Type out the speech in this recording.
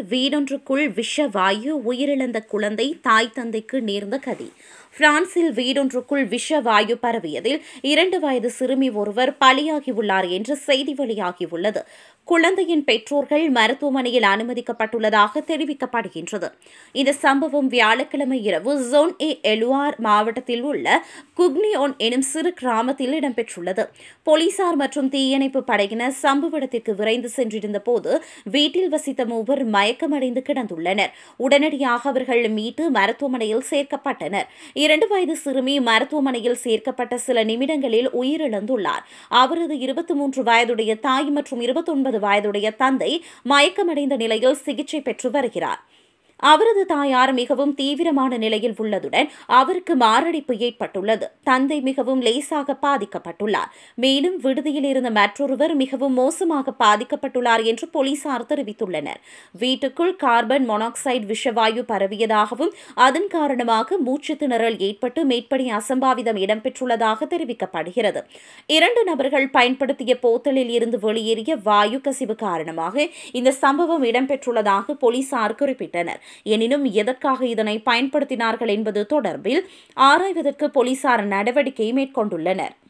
வீடொன்றுக்குள் விஷவாயு உயிரிழந்த குழந்தை தாய் தந்தைக்கு நேர்ந்த கதி பிரான்சில் வீடொன்றுக்குள் விஷவாயு பரவியதில் இரண்டு வயது சிறுமி ஒருவர் பலியாகியுள்ளார் என்று செய்தி வெளியாகியுள்ளது குழந்தையின் பெற்றோர்கள் மருத்துவமனையில் அனுமதிக்கப்பட்டுள்ளதாக தெரிவிக்கப்படுகின்றது இந்த சம்பவம் வியாழக்கிழமை இரவு ஜோன் ஏ எலுவார் மாவட்டத்தில் உள்ள குக்னியோன் எனும் சிறு கிராமத்தில் இடம்பெற்றுள்ளது போலீசார் மற்றும் தீயணைப்பு படையினர் சம்பவ இடத்திற்கு விரைந்து சென்றிருந்த போது வீட்டில் வசித்த மூவர் மயக்கமடைந்து கிடந்துள்ளனர் உடனடியாக அவர்கள் மீட்டு மருத்துவமனையில் சேர்க்கப்பட்டனர் இரண்டு வயது சிறுமி மருத்துவமனையில் சேர்க்கப்பட்ட சில நிமிடங்களில் உயிரிழந்துள்ளார் அவரது இருபத்தி மூன்று வயதுடைய தாய் மற்றும் இருபத்தொன்பது வயதுடைய தந்தை மயக்கமடைந்த நிலையில் சிகிச்சை பெற்று வருகிறார் அவரது தாயார் மிகவும் தீவிரமான நிலையில் உள்ளதுடன் அவருக்கு மாரடைப்பு ஏற்பட்டுள்ளது தந்தை மிகவும் லேசாக பாதிக்கப்பட்டுள்ளார் மேலும் விடுதியில் இருந்த மற்றொருவர் மிகவும் மோசமாக பாதிக்கப்பட்டுள்ளார் என்று போலீசார் தெரிவித்துள்ளனர் வீட்டுக்குள் கார்பன் மொனாக்சைடு விஷவாயு பரவியதாகவும் அதன் காரணமாக மூச்சு திணறல் ஏற்பட்டு மேற்படி அசம்பாவிதம் இடம்பெற்றுள்ளதாக தெரிவிக்கப்படுகிறது இரண்டு நபர்கள் பயன்படுத்திய போத்தலில் இருந்து வெளியேறிய வாயு கசிவு காரணமாக இந்த சம்பவம் இடம்பெற்றுள்ளதாக போலீசார் குறிப்பிட்டனர் எனினும் எதற்காக இதனை பயன்படுத்தினார்கள் என்பது தொடர்பில் ஆராய்வதற்கு போலீசார் நடவடிக்கை மேற்கொண்டுள்ளனர்